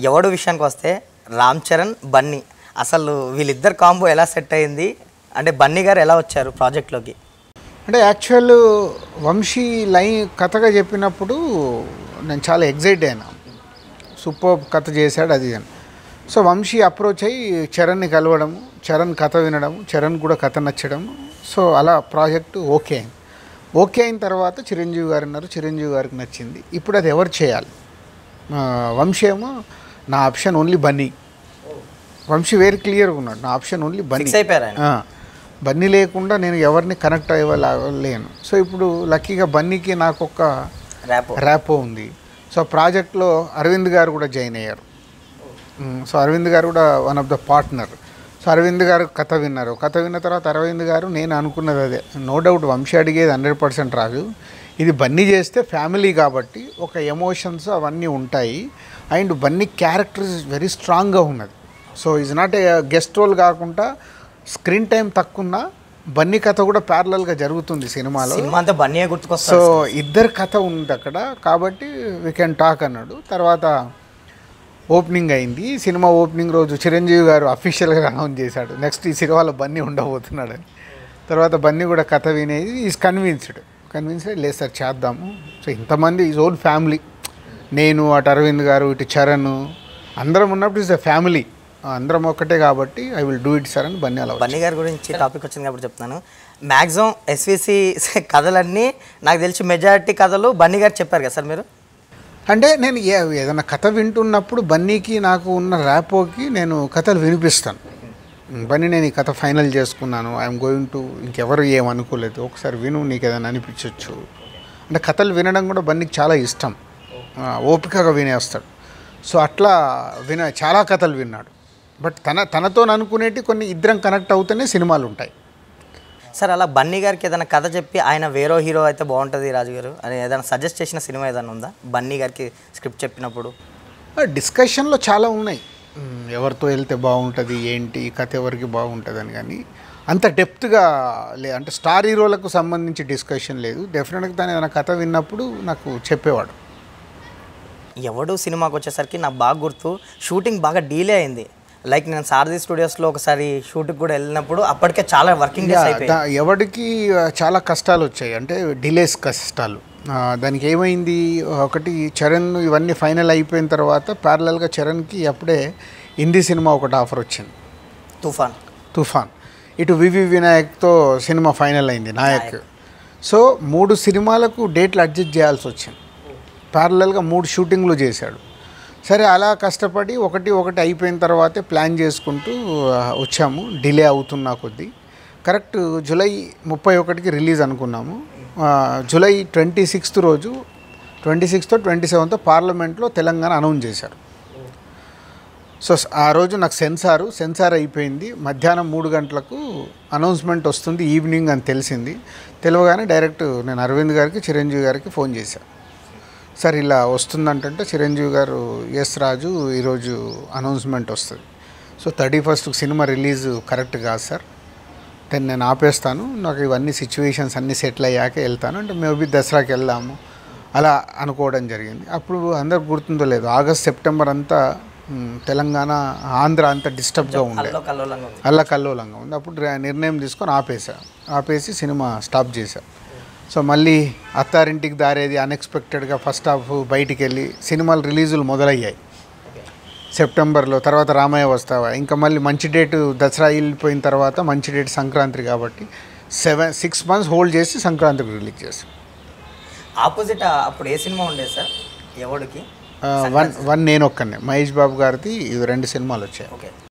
ఎవడు విషయానికి వస్తే రామ్ చరణ్ బన్నీ అసలు వీళ్ళిద్దరు కాంబో ఎలా సెట్ అయింది అంటే బన్నీ గారు ఎలా వచ్చారు ప్రాజెక్ట్లోకి అంటే యాక్చువల్ వంశీ లైన్ కథగా చెప్పినప్పుడు నేను చాలా ఎగ్జైట్ అయినా సూపర్ కథ చేశాడు అది అని సో వంశీ అప్రోచ్ అయ్యి చరణ్ని కలవడము చరణ్ కథ వినడము చరణ్ కూడా కథ నచ్చడం సో అలా ప్రాజెక్టు ఓకే అయింది ఓకే అయిన తర్వాత చిరంజీవి గారు ఉన్నారు చిరంజీవి గారికి నచ్చింది ఇప్పుడు అది ఎవరు చేయాలి ఆ, వంశీ ఏమో నా option only Bunny Vamsi very క్లియర్గా ఉన్నాడు నా ఆప్షన్ ఓన్లీ బన్నీ ఫిక్స్ అయిపోయారు ఆయన ఆ, బన్నీ లేకుండా నేను ఎవరిని కనెక్ట్ అవ్వలేను సో ఇప్పుడు లక్కీగా బన్నీకి నాకు ఒక ర్యాప్ ర్యాపో ఉంది సో ప్రాజెక్ట్లో అరవింద్ గారు కూడా జాయిన్ అయ్యారు మ్, సో అరవింద్ గారు కూడా one of the partner so Aravind గారు కథ విన్నారు కథ విన్న తర్వాత అరవింద్ గారు నేను అనుకున్నది అదే నో డౌట్ వంశీ అడిగేది హండ్రెడ్ పర్సెంట్ రాదు ఇది బన్నీ చేస్తే ఫ్యామిలీ కాబట్టి ఒక ఎమోషన్స్ అవన్నీ ఉంటాయి and Bunny character is very స్ట్రాంగ్గా ఉన్నది so is not a guest role కాకుండా స్క్రీన్ టైం తక్కువ బన్నీ కథ కూడా ప్యారలల్గా జరుగుతుంది సినిమాలో సినిమా అంతా బన్నీయే సో గుర్తుకొస్తారు ఇద్దరు కథ ఉంది అక్కడ కాబట్టి వీ కెన్ టాక్ అన్నాడు తర్వాత ఓపెనింగ్ అయింది సినిమా ఓపెనింగ్ రోజు చిరంజీవి గారు అఫీషియల్గా అనౌన్స్ చేశాడు నెక్స్ట్ ఈ సినిమాలో బన్నీ ఉండబోతున్నాడని తర్వాత బన్నీ కూడా కథ వినేది ఈజ్ కన్విన్స్డ్ కన్విన్స్డ్ లేదు సార్ చేద్దాము సో ఇంతమంది ఈజ్ ఓన్ ఫ్యామిలీ నేను అటు అరవింద్ గారు ఇటు చరణ్ అందరం ఉన్నప్పుడు ఇస్ అ ఫ్యామిలీ అందరం ఒక్కటే కాబట్టి I will do it sir అని బన్నీ అలా బన్నీ గారి గురించి టాపిక్ వచ్చింది కాబట్టి చెప్తున్నాను మ్యాక్సిమం ఎస్విసి కథలన్నీ నాకు తెలిసి మెజారిటీ కథలు బన్నీ గారు చెప్పారు కదా సార్ మీరు అంటే నేను ఏ ఏదైనా కథ వింటున్నప్పుడు బన్నీకి నాకు ఉన్న ర్యాపోకి నేను కథలు వినిపిస్తాను బన్నీ నేను ఈ కథ ఫైనల్ చేసుకున్నాను ఐఎమ్ గోయింగ్ టు ఇంకెవరు ఏమనుకోలేదు ఒకసారి విను నీకు ఏదైనా అనిపించవచ్చు అంటే కథలు వినడం కూడా బన్నీకి చాలా ఇష్టం ఆ, ఓపికగా వినేస్తాడు సో అట్లా విన చాలా కథలు విన్నాడు బట్ తన తనతో అనుకునేటి కొన్ని ఇద్దరం కనెక్ట్ అవుతూనే సినిమాలు ఉంటాయి సార్ అలా బన్నీ గారికి ఏదైనా కథ చెప్పి ఆయన వేరో హీరో అయితే బాగుంటుంది రాజు గారు అని ఏదైనా సజెస్ట్ చేసిన సినిమా ఏదైనా ఉందా బన్నీ గారికి స్క్రిప్ట్ చెప్పినప్పుడు డిస్కషన్లో చాలా ఉన్నాయి మ్, ఎవరితో వెళ్తే బాగుంటుంది ఏంటి ఈ కథ ఎవరికి బాగుంటుంది అని కానీ అంత డెప్త్గా లే అంటే స్టార్ హీరోలకు సంబంధించి డిస్కషన్ లేదు డెఫినెట్గా తను ఏదైనా కథ విన్నప్పుడు నాకు చెప్పేవాడు ఎవడు సినిమాకి వచ్చేసరికి నాకు బాగా గుర్తు షూటింగ్ బాగా డీలే అయింది లైక్ నేను సారథి స్టూడియోస్లో ఒకసారి షూట్కి కూడా వెళ్ళినప్పుడు అప్పటికే చాలా వర్కింగ్ డేస్ అయిపోయాయి దా- ఎవడికి ఆ, చాలా కష్టాలు వచ్చాయి అంటే డిలేస్ కష్టాలు ఆ, దానికి ఏమైంది ఒకటి చరణ్ ఇవన్నీ ఫైనల్ అయిపోయిన తర్వాత ప్యారలల్గా చరణ్కి అప్పుడే హిందీ సినిమా ఒకటి ఆఫర్ వచ్చింది తుఫాన్ తుఫాన్ ఇటు వివి వినాయక్తో సినిమా ఫైనల్ అయింది నాయక్ సో మూడు సినిమాలకు డేట్లు అడ్జస్ట్ చేయాల్సి వచ్చింది ప్యారలల్గా మూడు షూటింగ్లు చేశాడు సరే అలా కష్టపడి ఒకటి ఒకటి అయిపోయిన తర్వాతే ప్లాన్ చేసుకుంటూ ఆ, వచ్చాము డిలే అవుతున్నా కొద్దీ కరెక్ట్ జూలై ముప్పై ఒకటికి రిలీజ్ అనుకున్నాము ఆ, జూలై ట్వంటీ సిక్స్త్ రోజు ట్వంటీ సిక్స్త్ ట్వంటీ సెవెంత్ పార్లమెంట్లో తెలంగాణ అనౌన్స్ చేశారు సో స- ఆ రోజు నాకు సెన్సారు సెన్సార్ అయిపోయింది మధ్యాహ్నం మూడు గంటలకు అనౌన్స్మెంట్ వస్తుంది ఈవినింగ్ అని తెలిసింది తెలియగానే డైరెక్ట్ నేను అరవింద్ గారికి చిరంజీవి గారికి ఫోన్ చేశాను సార్ ఇలా వస్తుందంటే చిరంజీవి గారు ఎస్ రాజు ఈరోజు అనౌన్స్మెంట్ వస్తుంది సో థర్టీ ఫస్ట్ సినిమా రిలీజ్ కరెక్ట్ కాదు సార్ దెన్ నేను ఆపేస్తాను నాకు ఇవన్నీ సిచ్యువేషన్స్ అన్నీ సెటిల్ అయ్యాక వెళ్తాను అంటే మేబీ దసరాకి వెళ్దాము అలా అనుకోవడం జరిగింది అప్పుడు అందరికి గుర్తుందో లేదు ఆగస్ట్ సెప్టెంబర్ అంతా మ్, తెలంగాణ ఆంధ్ర అంతా డిస్టర్బ్గా ఉండే అల్లో కల్లోలంగా ఉంది అల్ల కల్లోలంగా ఉంది అప్పుడు ర- నిర్ణయం తీసుకొని ఆపేసా ఆపేసి సినిమా స్టాప్ చేశా సో మళ్ళీ అత్తారింటికి దారేది అన్ఎక్స్పెక్టెడ్గా ఫస్ట్ హాఫ్ బయటికి వెళ్ళి సినిమాలు రిలీజులు మొదలయ్యాయి సెప్టెంబర్లో తర్వాత రామయ్య వస్తావా ఇంకా మళ్ళీ మంచి డేట్ దసరా వెళ్ళిపోయిన తర్వాత మంచి డేట్ సంక్రాంతి కాబట్టి సెవెన్ సిక్స్ మంత్స్ హోల్డ్ చేసి సంక్రాంతికి రిలీజ్ చేసాం ఆపోజిట్ అప్పుడు ఏ సినిమా ఉండేది సార్ ఎవడికి వన్ వన్ నేను ఒక్కనే మహేష్ బాబు గారిది ఇవి రెండు సినిమాలు వచ్చాయి ఓకే